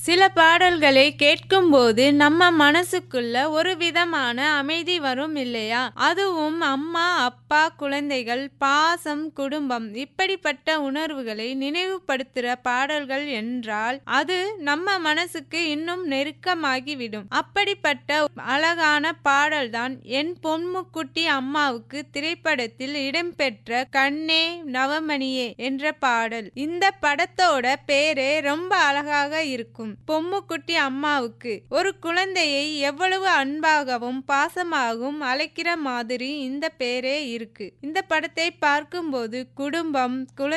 சில பாடல்களை கேட்கும்போது நம்ம மனசுக்குள்ள ஒரு விதமான அமைதி வரும் இல்லையா அதுவும் அம்மா அப்பா குழந்தைகள் பாசம் குடும்பம் இப்படிப்பட்ட உணர்வுகளை நினைவுபடுத்துற பாடல்கள் என்றால் அது நம்ம மனசுக்கு இன்னும் நெருக்கமாகிவிடும் அப்படிப்பட்ட அழகான பாடல்தான் என் பொன்முக்குட்டி அம்மாவுக்கு திரைப்படத்தில் இடம்பெற்ற கண்ணே நவமணியே என்ற பாடல் இந்த படத்தோட பேரே ரொம்ப அழகாக இருக்கும் பொம்முக்குட்டி அம்மாவுக்கு ஒரு குழந்தையை எவ்வளவு அன்பாகவும் பாசமாகவும் அழைக்கிற மாதிரி இந்த பேரே இருக்கு இந்த படத்தை பார்க்கும்போது குடும்பம் குழந்தை